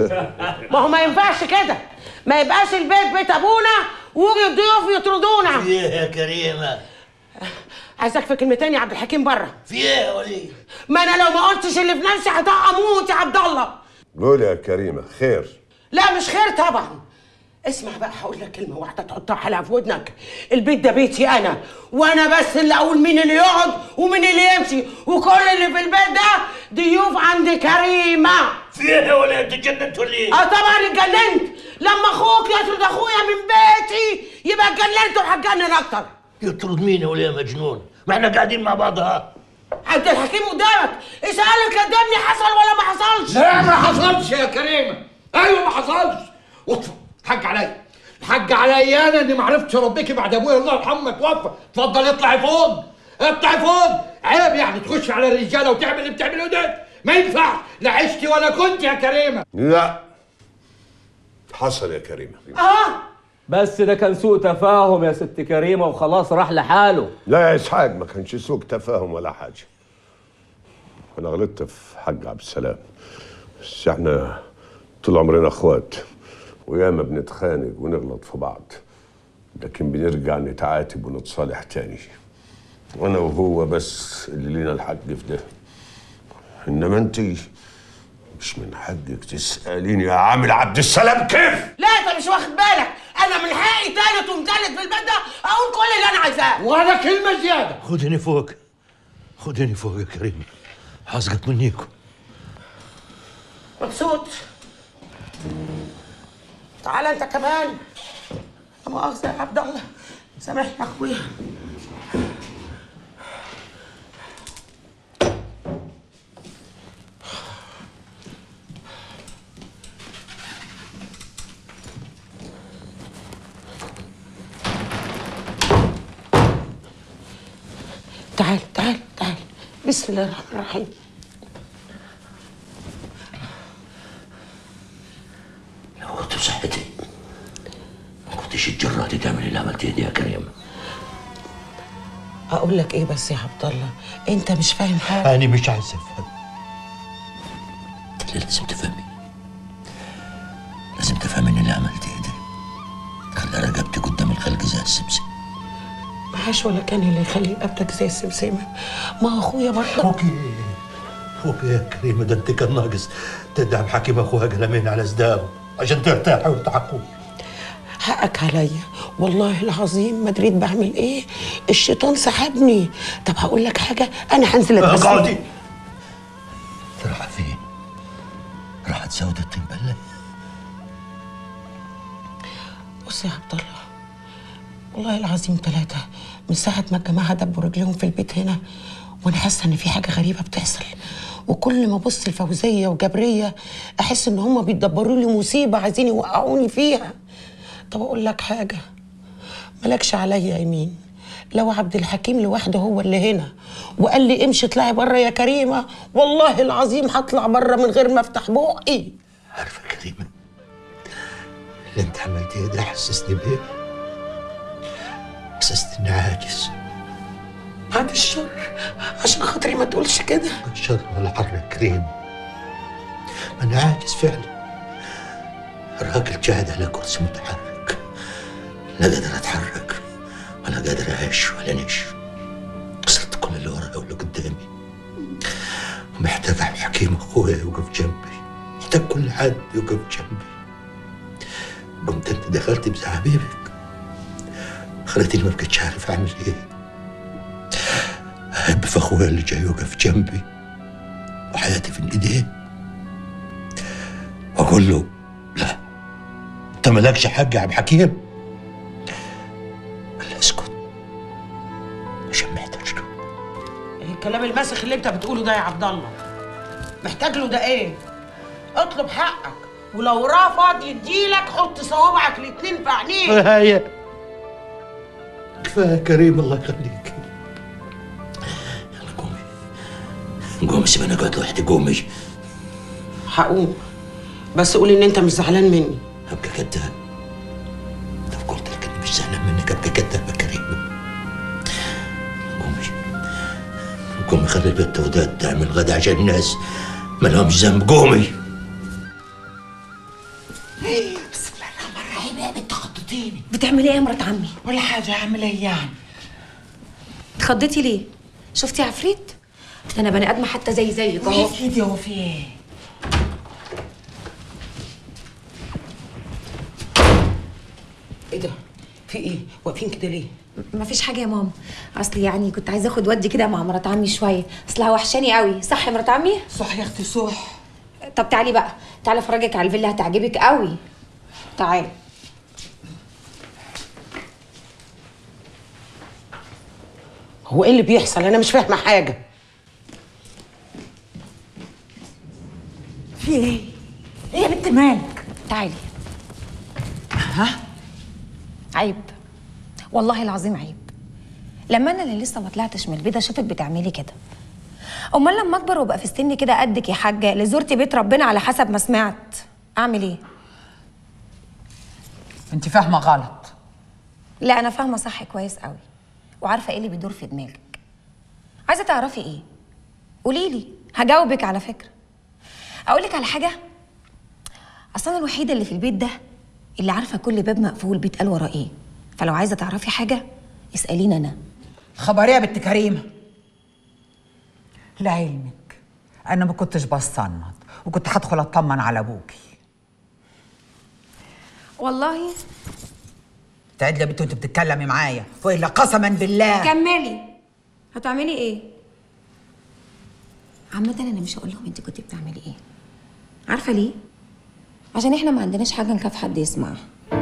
ما هو ما ينفعش كده ما يبقاش البيت بيت ابونا ويجي الضيوف يطردونا في ايه يا كريمه عايزك في كلمتين يا عبد الحكيم بره في ايه يا وليد ما انا لو ما قلتش اللي في نفسي هتقع اموت يا عبد الله قول يا كريمه خير لا مش خير طبعا اسمع بقى هقول لك كلمه واحده تحطها حلقه في ودنك البيت ده بيتي انا وانا بس اللي اقول مين اللي يقعد ومين اللي يمشي وكل اللي في البيت ده ضيوف عند كريمه في ايه يا وليد اتجننت ولا ايه اه طبعا اتجننت لما اخوك يطرد اخويا من بيتي يبقى اتجننت وهتجنن اكتر يطرد مين يا وليد يا مجنون ما احنا قاعدين مع بعض ها عبد الحكيم قدامك اساله كدبني حصل ولا ما حصلش لا ما حصلش يا كريمه ايوه ما حصلش واطفى الحاج عليا الحاج عليا انا اني ما عرفتش اربيكي بعد ابويا الله يرحمه توفى اتفضل اطلعي فوق اطلعي فوق عيب يعني تخش على الرجاله وتعمل اللي بتعمله ده ما ينفعش لا عشتي ولا كنت يا كريمه لا حصل يا كريمه اه بس ده كان سوء تفاهم يا ست كريمه وخلاص راح لحاله لا يا اسحاق ما كانش سوء تفاهم ولا حاجه انا غلطت في حاج عبد السلام بس احنا طول عمرنا اخوات وياما بنتخانق ونغلط في بعض لكن بنرجع نتعاتب ونتصالح تاني وانا وهو بس اللي لينا الحق في ده انما انت مش من حقك تساليني يا عامل عبد السلام كيف لا انت مش واخد بالك انا من حقي تالت ومتالت في البيت ده اقول كل اللي انا عايزاه ولا كلمه زياده خدني فوق خدني فوق يا كريم حاسقك منيكم مبسوط تعال انت كمان لا مؤاخذة يا عبد الله سامحني يا اخويا تعال تعال تعال بسم الله الرحمن الرحيم لو كنت بصحتي ما كنتش اتجرأتي تعملي اللي عملتيه دي يا كريم اقول لك ايه بس يا عبد الله انت مش فاهم حاجه انا مش عايز افهم اللي لازم تفهمي لازم تفهمي ان اللي عملتيه ده خلى رقبتي قدام الخلق زي السمسم معاش ولا كان اللي يخلي رقبتك زي السمسمه ما هو اخويا برضه اوكي اوكي يا كريم ده انت كان ناقص تدعم حكيم اخوها قلمين على صداعه عشان ترتاحي وتحققي حقك عليا والله العظيم ما دريت بعمل ايه الشيطان سحبني طب هقول لك حاجه انا هنزل اتغسل اقعدي راح فين؟ راحت سودة الطين بلة بص يا عبد الله والله العظيم ثلاثة من ساعة ما الجماعة دبوا رجليهم في البيت هنا وأنا حاسة إن في حاجة غريبة بتحصل وكل ما أبص لفوزية وجبرية أحس إن هما بيدبروا لي مصيبة عايزين يوقعوني فيها طب أقول لك حاجة مالكش عليا يمين لو عبد الحكيم لوحده هو اللي هنا وقال لي امشي اطلعي بره يا كريمه والله العظيم هطلع بره من غير ما افتح بقي عارفة يا كريمة اللي انت عملتيه ده حسسني بايه؟ حسسني اني عاجز بعد الشر عشان خاطري ما تقولش كده شر ولا حر يا كريم انا عاجز فعلا راجل قاعد على كرسي متحرك لا قادر اتحرك ولا قادر اعيش ولا نعيش خسرت كل اللي ورايا واللي قدامي ومحتاج عبد الحكيم اخويا يوقف جنبي محتاج كل حد يوقف جنبي قمت انت دخلت بزعابيبك خلتني ما بقتش عارف اعمل ايه احب في اخويا اللي جاي يوقف جنبي وحياتي في ايديه واقول له لا انت مالكش حق يا عبد الحكيم ولا اسكت عشان محتاج له الكلام المسخ اللي انت بتقوله ده يا عبد الله محتاج له ده ايه اطلب حقك ولو رفض يديلك حط صوابعك الاتنين في عينيه كفايه كفايه كريم الله يخليك يلا قومي قومي سيبني اقعد لوحدي قومي هقوم بس قول ان انت مش زعلان مني ابقى كذاب لو قلت لك اني مش زعلان منك ابقى كذاب يا كريم قومي قومي خلي البيت وداد تعمل غدا عشان الناس ما لهمش ذنب قومي بتعملي ايه يا مرات عمي ولا حاجه اعمل ايه يعني اتخضيتي ليه شفتي عفريت ده انا بني ادمه حتى زي زيك اهو سيدي هو في ايه ايه ده في ايه واقفين كده ليه مفيش حاجه يا ماما اصل يعني كنت عايزه اخد ودي كده مع مرات عمي شويه اصلها وحشاني قوي صح يا مرات عمي صح يا اختي صح طب تعالي بقى تعالي افرجك على الفيلا هتعجبك قوي تعالي هو ايه اللي بيحصل انا مش فاهمه حاجه في ايه؟ ايه يا بنت مالك؟ تعالي ها؟ عيب والله العظيم عيب لما انا اللي لسه ما طلعتش من البيضه اشوفك بتعملي كده امال لما اكبر وابقى في السن كده قدك يا حاجه اللي زرتي بيت ربنا على حسب ما سمعت اعمل ايه انت فاهمه غلط لا انا فاهمه صح كويس قوي وعارفه ايه اللي بيدور في دماغك عايزه تعرفي ايه قولي لي هجاوبك على فكره اقول لك على حاجه اصل انا الوحيده اللي في البيت ده اللي عارفه كل باب مقفول بيتقال وراه ايه فلو عايزه تعرفي حاجه اساليني انا خبر ايه يا بنت كريمه؟ لعلمك انا ما كنتش بصنط وكنت هدخل اطمن على ابوكي والله تعد يا بنت وانت بتتكلمي معايا والا قسما بالله كملي هتعملي ايه عامة انا مش هقول لهم انت كنت بتعملي ايه عارفة ليه؟ عشان احنا ما عندناش حاجة نخاف حد يسمعها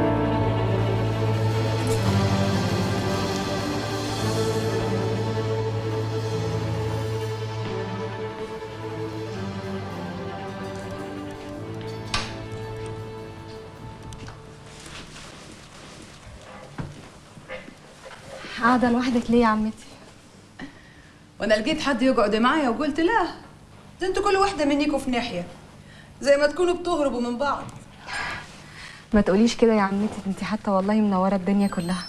قاعدة لوحدك ليه يا عمتي؟ وانا لقيت حد يقعد معايا وقلت لا ده انتوا كل واحده منيكوا في ناحيه زي ما تكونوا بتهربوا من بعض ما تقوليش كده يا عمتي انت حتى والله منورة الدنيا كلها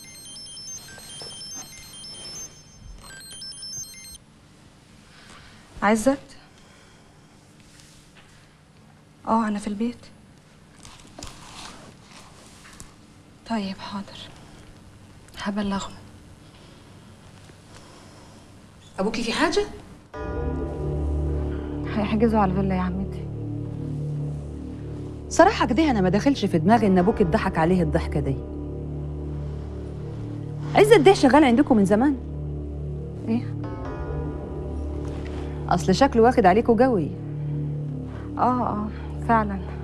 عزت اه انا في البيت طيب حاضر هبلغهم ابوكي في حاجة؟ هيحجزوا على الفيلا يا عمتي صراحة كده أنا ما داخلش في دماغي إن أبوك اتضحك عليه الضحكة دي عزت ده شغال عندكم من زمان ايه؟ أصل شكله واخد عليكوا جوي اه اه فعلا